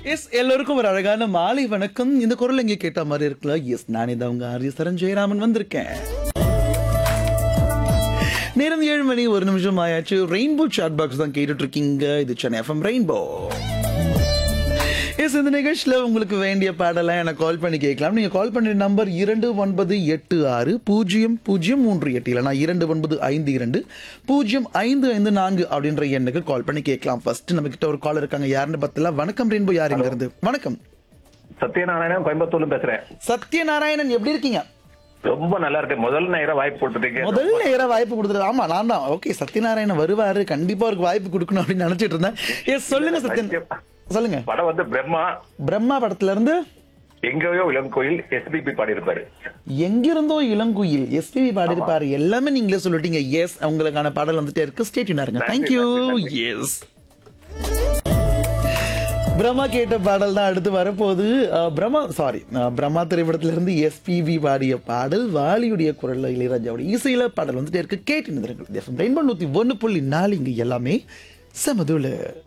S எல்லோருக்கும் ஒரு அழகான மாலை வணக்கம் இந்த குரல் எங்க கேட்ட மாதிரி இருக்குல்ல எஸ் நானே தான் உங்க ஆரிய சரண் ஜெயராமன் வந்திருக்கேன் நேரம் ஏழு மணி ஒரு நிமிஷம் ஆயாச்சு ரெயின்போ சாட் பாக்ஸ் தான் கேட்டுட்டு இருக்கீங்க இது சென்னை எஃப்எம் ரெயின்போ எஸ் இந்த நிகழ்ச்சியில் உங்களுக்கு வேண்டிய பாடலாம் எனக்கு கால் பண்ணி கேட்கலாம் நீங்கள் கால் பண்ணுற நம்பர் இரண்டு ஒன்பது எட்டு ஆறு பூஜ்ஜியம் பூஜ்ஜியம் மூன்று எட்டு இல்லைனா இரண்டு ஒன்பது ஐந்து இரண்டு பூஜ்ஜியம் ஐந்து ஐந்து நான்கு அப்படின்ற எண்ணுக்கு கால் பண்ணி கேட்கலாம் ஃபர்ஸ்ட் நம்ம கிட்ட ஒரு கால் இருக்காங்க யாருன்னு பார்த்தல வணக்கம் ரெயின்போ யார் இங்க இருந்து வணக்கம் சத்யநாராயணன் கோயம்புத்தூர்ல பேசுறேன் சத்யநாராயணன் எப்படி இருக்கீங்க ரொம்ப நல்லா இருக்கு முதல் நேரம் வாய்ப்பு கொடுத்துட்டீங்க முதல் நேரம் வாய்ப்பு கொடுத்துரு ஆமா நான் தான் ஓகே சத்யநாராயணன் வருவாரு கண்டிப்பா அவருக்கு வாய்ப்பு கொடுக்கணும் அப்படின்னு நினைச்சிட்டு இருந்தேன் எஸ் சொல்லுங்க சத்யன் சொல்லுங்க படம் வந்து பிரம்மா பிரம்மா படத்துல இருந்து எங்கேயோ இளங்கோயில் எஸ்பிபி பாடியிருப்பாரு எங்கிருந்தோ இளங்குயில் எஸ்பிபி பாடிருப்பாரு எல்லாமே நீங்களே சொல்லிட்டீங்க எஸ் உங்களுக்கான பாடல் வந்துட்டே இருக்கு ஸ்டேட்யூனா இருங்க தேங்க்யூ எஸ் பிரம்மா கேட்ட பாடல் தான் அடுத்து வரப்போகுது அஹ், பிரம்மா சாரி பிரம்மா திரைப்படத்துல இருந்து எஸ்பிபி பாடிய பாடல் வாலியுடைய குரல்ல இளையராஜாவுடைய இசையில பாடல் வந்துட்டே இருக்கு கேட்டு ரெயின்போ நூத்தி ஒன்னு புள்ளி நாலு இங்க எல்லாமே சமதுல